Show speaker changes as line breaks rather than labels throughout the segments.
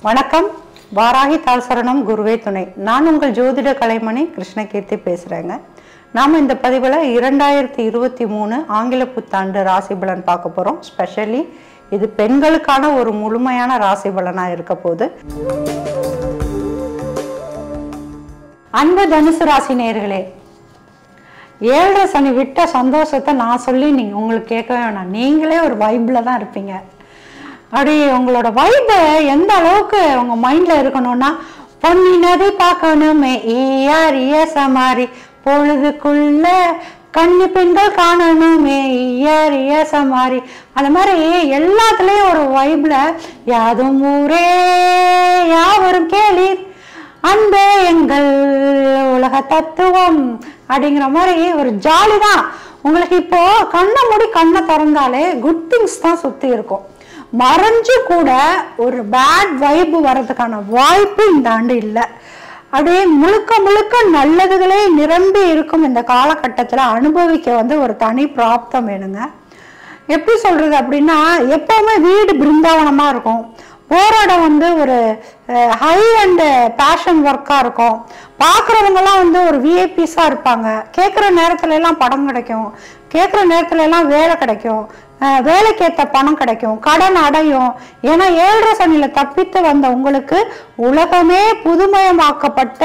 வணக்கம் வாராகி தால்சரணம் குருவே துணை நான் உங்கள் ஜோதிட கலைமணி கிருஷ்ணகீர்த்தி பேசுகிறேங்க நாம் இந்த பதிவில் இரண்டாயிரத்தி இருபத்தி மூணு ஆங்கில புத்தாண்டு ராசி பலன் பார்க்க போகிறோம் ஸ்பெஷலி இது பெண்களுக்கான ஒரு முழுமையான ராசி பலனாக இருக்க போகுது அன்பு தனுசு ராசி நேயர்களே ஏழரை சனி விட்ட சந்தோஷத்தை நான் சொல்லி நீங்கள் உங்களுக்கு கேட்கவே வேணாம் நீங்களே ஒரு வைப்பில் தான் இருப்பீங்க அப்படி உங்களோட வைப்பு எந்த அளவுக்கு உங்கள் மைண்டில் இருக்கணும்னா பொன்னினதை பார்க்கணுமே ஈயார் இயசமாரி பொழுதுக்குள்ள கன்னி பெண்கள் காணணுமே ஈயார் இயசமாரி அந்த மாதிரி எல்லாத்துலேயும் ஒரு வைப்பில் யாதும் ஊரே யாவரும் கேளீர் அன்பே எங்கள் உலக தத்துவம் அப்படிங்கிற மாதிரி ஒரு ஜாலி தான் உங்களுக்கு இப்போ கண்ணை மூடி கண்ணை திறந்தாலே குட் திங்ஸ் தான் சுத்தி இருக்கும் மறைஞ்சு கூட ஒரு பேட் வைப்பு வர்றதுக்கான வாய்ப்பு இந்த ஆண்டு இல்லை அப்படியே முழுக்க முழுக்க நல்லதுகளே நிரம்பி இருக்கும் இந்த காலகட்டத்தில் அனுபவிக்க வந்து ஒரு தனி பிராப்தம் வேணுங்க எப்படி சொல்றது அப்படின்னா எப்பவுமே வீடு பிருந்தாவனமா இருக்கும் போராடம் வந்து ஒரு ஹை அண்ட் பேஷன் ஒர்க்காக இருக்கும் பார்க்குறவங்கலாம் வந்து ஒரு விஐபிஸாக இருப்பாங்க கேட்குற நேரத்துல எல்லாம் படம் கிடைக்கும் கேட்குற நேரத்துல எல்லாம் வேலை கிடைக்கும் அஹ் வேலைக்கேற்ற பணம் கிடைக்கும் கடன் அடையும் ஏன்னா ஏழரை சனியில் தப்பித்து வந்த உங்களுக்கு உலகமே புதுமயமாக்கப்பட்ட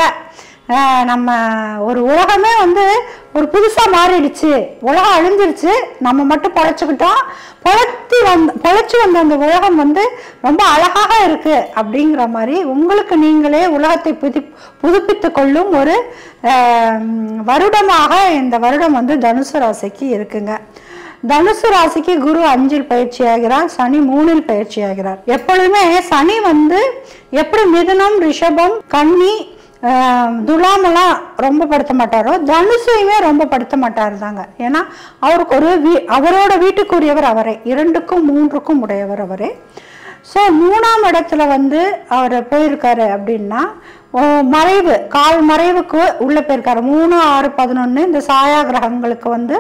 அஹ் நம்ம ஒரு உலகமே வந்து ஒரு புதுசா மாறிடுச்சு உலகம் அழிஞ்சிருச்சு நம்ம மட்டும் பொழைச்சுக்கிட்டோம் பொழைத்தி வந்த பொழைச்சு வந்த அந்த உலகம் வந்து ரொம்ப அழகாக இருக்கு அப்படிங்கிற மாதிரி உங்களுக்கு நீங்களே உலகத்தை புது புதுப்பித்து கொள்ளும் ஒரு அஹ், வருடமாக இந்த வருடம் வந்து தனுசு ராசிக்கு இருக்குங்க தனுசு ராசிக்கு குரு அஞ்சில் பயிற்சி ஆகிறார் சனி மூணில் பயிற்சி ஆகிறார் எப்பொழுதுமே சனி வந்து எப்படி மிதுனம் ரிஷபம் கன்னி ஆஹ், துலாமெல்லாம் ரொம்ப படுத்த மாட்டாரோ தனுசையுமே ரொம்ப படுத்த மாட்டார் தாங்க ஏன்னா அவருக்கு ஒரு வீ அவரோட வீட்டுக்குரியவர் அவரே இரண்டுக்கும் மூன்றுக்கும் உடையவர் அவரே ஸோ மூணாம் இடத்துல வந்து அவர் போயிருக்காரு அப்படின்னா ஓ, மறைவு கால் மறைவுக்கு உள்ள போயிருக்காரு மூணு ஆறு பதினொன்று இந்த சாயா கிரகங்களுக்கு வந்து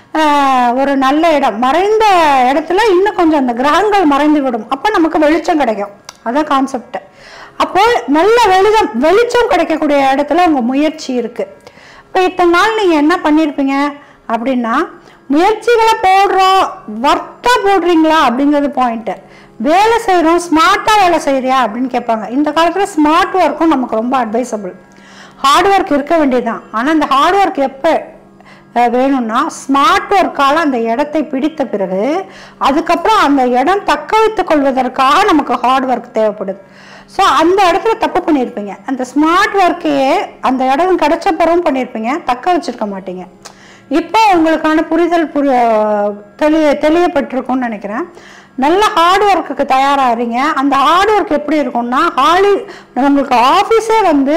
ஆஹ், ஒரு நல்ல இடம் மறைந்த இடத்துல இன்னும் கொஞ்சம் அந்த கிரகங்கள் மறைந்து விடும் அப்போ நமக்கு வெளிச்சம் கிடைக்கும் அதான் கான்செப்ட் அப்போ நல்ல வெளிச்சம் வெளிச்சம் கிடைக்கக்கூடிய இடத்துல உங்க முயற்சி இருக்கு இப்போ இத்தனை நாள் நீங்க என்ன பண்ணியிருப்பீங்க அப்படின்னா முயற்சிகளை போடுறோம் ஒர்க்கா போடுறீங்களா அப்படிங்கிறது பாயிண்ட் வேலை செய்கிறோம் ஸ்மார்ட்டாக வேலை செய்கிறியா அப்படின்னு கேட்பாங்க இந்த காலத்தில் ஸ்மார்ட் ஒர்க்கும் நமக்கு ரொம்ப அட்வைசபிள் ஹார்ட் ஒர்க் இருக்க வேண்டியதுதான் ஆனால் இந்த ஹார்ட் ஒர்க் எப்போ அஹ் வேணும்னா ஸ்மார்ட் ஒர்க்கால அந்த இடத்தை பிடித்த பிறகு அதுக்கப்புறம் அந்த இடம் தக்க வைத்துக் கொள்வதற்காக நமக்கு ஹார்ட் ஒர்க் தேவைப்படுது ஸோ அந்த இடத்துல தப்பு பண்ணியிருப்பீங்க அந்த ஸ்மார்ட் ஒர்க்கையே அந்த இடம் கிடைச்ச பிறகும் பண்ணியிருப்பீங்க தக்க வச்சிருக்க மாட்டீங்க இப்போ உங்களுக்கான புரிதல் புரி தெளிய தெளியப்பட்டிருக்கும்னு நினைக்கிறேன் நல்ல ஹார்ட் ஒர்க்குக்கு தயாராகிறீங்க அந்த ஹார்ட் ஒர்க் எப்படி இருக்கும்னா ஹாலி உங்களுக்கு ஆஃபீஸே வந்து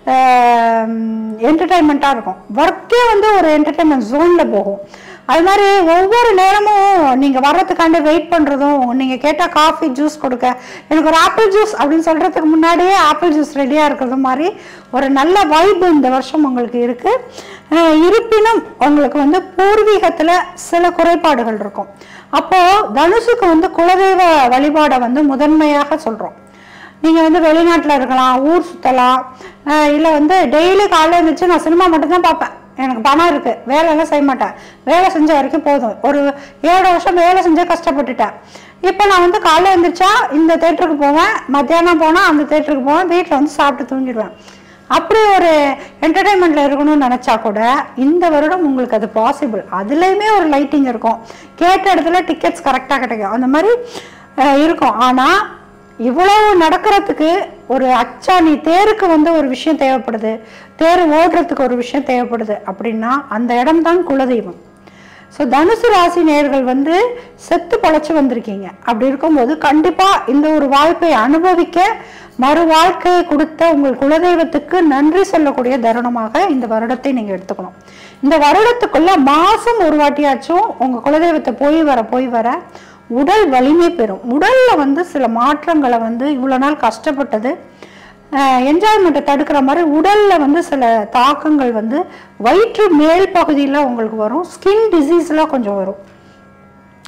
என்டர்டைன்மெண்ட்டாக இருக்கும் ஒர்க்கே வந்து ஒரு என்டர்டைன்மெண்ட் ஜோனில் போகும் அது மாதிரி ஒவ்வொரு நேரமும் நீங்கள் வர்றதுக்காண்டி வெயிட் பண்ணுறதும் நீங்கள் கேட்டால் காஃபி ஜூஸ் கொடுக்க எனக்கு ஒரு ஆப்பிள் ஜூஸ் அப்படின்னு சொல்கிறதுக்கு முன்னாடியே ஆப்பிள் ஜூஸ் ரெடியாக இருக்கிறது மாதிரி ஒரு நல்ல வைப் இந்த வருஷம் உங்களுக்கு இருக்குது இருப்பினும் உங்களுக்கு வந்து பூர்வீகத்தில் சில குறைபாடுகள் இருக்கும் அப்போது தனுஷுக்கு வந்து குலதெய்வ வழிபாடை வந்து முதன்மையாக சொல்கிறோம் நீங்கள் வந்து வெளிநாட்டில் இருக்கலாம் ஊர் சுற்றலாம் இல்லை வந்து டெய்லி காலையில் இருந்துச்சு நான் சினிமா மட்டும்தான் பார்ப்பேன் எனக்கு பணம் இருக்குது வேலையெல்லாம் செய்ய மாட்டேன் வேலை செஞ்ச வரைக்கும் போதும் ஒரு ஏழு வருஷம் வேலை செஞ்சே கஷ்டப்பட்டுட்டேன் இப்போ நான் வந்து காலையில் எழுந்திரிச்சா இந்த தேட்டருக்கு போவேன் மத்தியானம் போனால் அந்த தேட்டருக்கு போவேன் வீட்டில் வந்து சாப்பிட்டு தூங்கிடுவேன் அப்படி ஒரு என்டர்டைன்மெண்ட்டில் இருக்கணும்னு நினச்சா கூட இந்த வருடம் உங்களுக்கு அது பாசிபிள் அதுலேயுமே ஒரு லைட்டிங் இருக்கும் கேட்ட இடத்துல டிக்கெட்ஸ் கரெக்டாக கிடைக்கும் அந்த மாதிரி அஹ், இருக்கும் ஆனால் இவ்வளவு நடக்கிறதுக்கு ஒரு அச்சாணி தேருக்கு வந்து ஒரு விஷயம் தேவைப்படுது தேர் ஓடுறதுக்கு ஒரு விஷயம் தேவைப்படுது அப்படின்னா அந்த இடம்தான் குலதெய்வம் ஸோ தனுசு ராசி நேர்கள் வந்து செத்து பொழைச்சு வந்திருக்கீங்க அப்படி இருக்கும்போது கண்டிப்பாக இந்த ஒரு வாய்ப்பை அனுபவிக்க மறு வாழ்க்கையை கொடுத்த உங்கள் குலதெய்வத்துக்கு நன்றி சொல்லக்கூடிய தருணமாக இந்த வருடத்தை நீங்கள் எடுத்துக்கணும் இந்த வருடத்துக்குள்ள மாதம் ஒரு வாட்டியாச்சும் உங்கள் குலதெய்வத்தை போய் வர போய் வர உடல் வலிமை பெறும் உடல்ல வந்து சில மாற்றங்களை வந்து இவ்வளோ நாள் கஷ்டப்பட்டது என்ஜாய்மெண்ட்டை தடுக்கிற மாதிரி உடல்ல வந்து சில தாக்கங்கள் வந்து வயிற்று மேல் பகுதியில் உங்களுக்கு வரும் ஸ்கின் டிசீஸ்லாம் கொஞ்சம் வரும்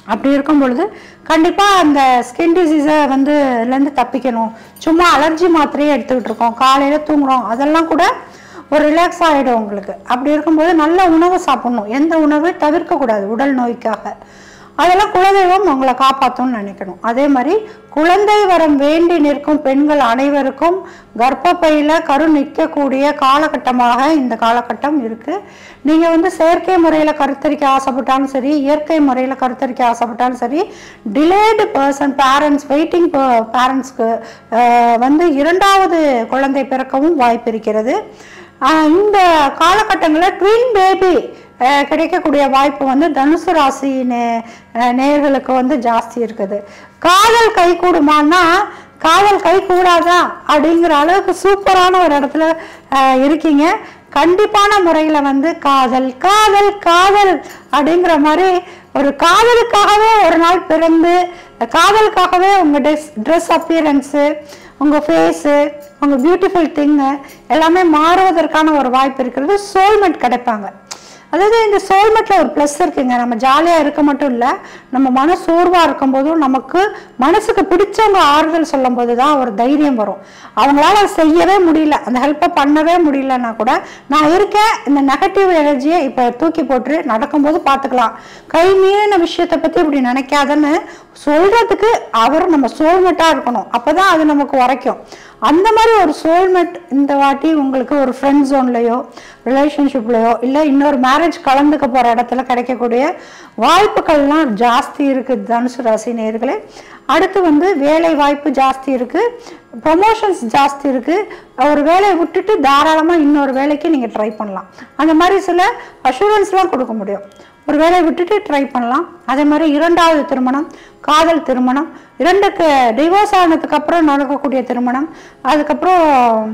அப்படி இருக்கும் பொழுது கண்டிப்பாக அந்த ஸ்கின் டிசீஸை வந்து இதுலேருந்து தப்பிக்கணும் சும்மா அலர்ஜி மாத்திரையே எடுத்துக்கிட்டு இருக்கோம் காலையில் தூங்குறோம் அதெல்லாம் கூட ஒரு ரிலாக்ஸ் ஆகிடும் உங்களுக்கு அப்படி இருக்கும்போது நல்ல உணவு சாப்பிடணும் எந்த உணவு தவிர்க்கக்கூடாது உடல் நோய்க்காக அதெல்லாம் குலதெய்வம் உங்களை காப்பாற்றும்னு நினைக்கணும் அதே மாதிரி குழந்தை வரம் வேண்டி நிற்கும் பெண்கள் அனைவருக்கும் கர்ப்பப்பையில் கரு நிற்கக்கூடிய காலகட்டமாக இந்த காலகட்டம் இருக்கு நீங்க வந்து செயற்கை முறையில் கருத்தரிக்க ஆசைப்பட்டாலும் சரி இயற்கை முறையில் கருத்தரிக்க ஆசைப்பட்டாலும் சரி டிலேடு பர்சன் பேரண்ட்ஸ் வெயிட்டிங் பேரண்ட்ஸ்க்கு வந்து இரண்டாவது குழந்தை பிறக்கவும் வாய்ப்பு இருக்கிறது ஆஹ் இந்த காலகட்டங்களில் ட்வின் பேபி கிடைக்கக்கூடிய வாய்ப்பு வந்து தனுசு ராசி நே அஹ் நேயர்களுக்கு வந்து ஜாஸ்தி இருக்குது காதல் கை கூடுமான்னா காதல் கை கூடாதா அப்படிங்கிற அளவுக்கு சூப்பரான ஒரு இடத்துல அஹ், இருக்கீங்க கண்டிப்பான முறையில் வந்து காதல் காதல் காதல் அப்படிங்கிற மாதிரி ஒரு காதலுக்காகவே ஒரு நாள் பிறந்து காதலுக்காகவே உங்கள் ட்ரெஸ் ட்ரெஸ் அப்பியரன்ஸு உங்கள் ஃபேஸு உங்கள் பியூட்டிஃபுல் திங்கு எல்லாமே மாறுவதற்கான ஒரு வாய்ப்பு இருக்கிறது சோல்மெண்ட் கிடைப்பாங்க அதாவது இந்த சோல்மெட்டில் ஒரு ப்ளஸ் இருக்குங்க நம்ம ஜாலியாக இருக்க மட்டும் இல்லை நம்ம மன சோர்வாக இருக்கும்போதும் நமக்கு மனசுக்கு பிடிச்சவங்க ஆறுதல் சொல்லும் போது தான் ஒரு தைரியம் வரும் அவங்களால அதை செய்யவே முடியல அந்த ஹெல்ப்பை பண்ணவே முடியலன்னா கூட நான் இருக்கேன் இந்த நெகட்டிவ் எனர்ஜியை இப்போ தூக்கி போட்டு நடக்கும்போது பார்த்துக்கலாம் கை மீறின விஷயத்தை பற்றி இப்படி நினைக்காதன்னு சொல்கிறதுக்கு அவர் நம்ம சோல்மெட்டாக இருக்கணும் அப்போ தான் அது நமக்கு உரைக்கும் அந்த மாதிரி ஒரு சோல்மெட் இந்த வாட்டி உங்களுக்கு ஒரு ஃப்ரெண்ட் ஜோன்லையோ ரிலேஷன்ஷிப்லையோ இல்லை இன்னொரு மேரேஜ் கலந்துக்க போகிற இடத்துல கிடைக்கக்கூடிய வாய்ப்புகள்லாம் ஜாஸ்தி இருக்குது தனுசு ராசி நேர்களே அடுத்து வந்து வேலை வாய்ப்பு ஜாஸ்தி இருக்குது ப்ரொமோஷன்ஸ் ஜாஸ்தி இருக்குது ஒரு வேலையை விட்டுட்டு தாராளமாக இன்னொரு வேலைக்கு நீங்கள் ட்ரை பண்ணலாம் அந்த மாதிரி சில அஷூரன்ஸ்லாம் கொடுக்க முடியும் ஒரு வேலையை விட்டுட்டு ட்ரை பண்ணலாம் அதே மாதிரி இரண்டாவது திருமணம் காதல் திருமணம் இரண்டுக்கு டிவோர்ஸ் ஆனதுக்கு அப்புறம் நடக்கக்கூடிய திருமணம் அதுக்கப்புறம்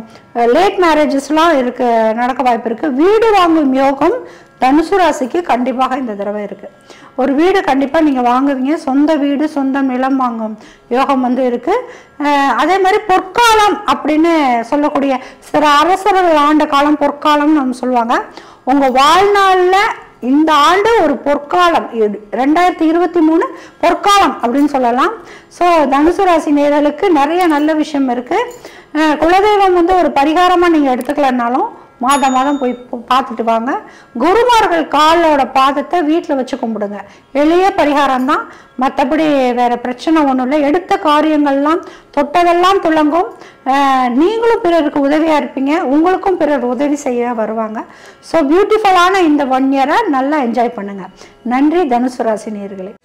லேட் மேரேஜஸ்லாம் இருக்கு நடக்க வாய்ப்பு இருக்கு வீடு வாங்கும் யோகம் தனுசு ராசிக்கு கண்டிப்பாக இந்த தடவை இருக்கு ஒரு வீடு கண்டிப்பாக நீங்கள் வாங்குவீங்க சொந்த வீடு சொந்த நிலம் வாங்கும் யோகம் வந்து இருக்கு அஹ் அதே மாதிரி பொற்காலம் அப்படின்னு சொல்லக்கூடிய சில அரசர்கள் ஆண்ட காலம் பொற்காலம்னு நம்ம சொல்லுவாங்க உங்கள் வாழ்நாளில் இந்த ஆண்டு ஒரு பொற்காலம் இது ரெண்டாயிரத்தி இருபத்தி மூணு பொற்காலம் அப்படின்னு சொல்லலாம் ஸோ தனுசு ராசி நேயர்களுக்கு நிறைய நல்ல விஷயம் இருக்கு அஹ் குலதெய்வம் வந்து ஒரு பரிகாரமாக நீங்கள் எடுத்துக்கலனாலும் மாதம் மாதம் போய் பு- பார்த்துட்டு வாங்க குருமார்கள் காலோட பாதத்தை வீட்டில் வச்சு கும்பிடுங்க எளிய பரிகாரம் தான் மற்றபடி வேற பிரச்சனை ஒன்றும் இல்லை எடுத்த காரியங்கள்லாம் தொட்டதெல்லாம் துளங்கும் அஹ் நீங்களும் பிறருக்கு உதவியாக இருப்பீங்க உங்களுக்கும் பிறர் உதவி செய்ய வருவாங்க ஸோ பியூட்டிஃபுல்லான இந்த ஒன் இயரை நல்லா என்ஜாய் பண்ணுங்க நன்றி தனுசு ராசி நேயர்களே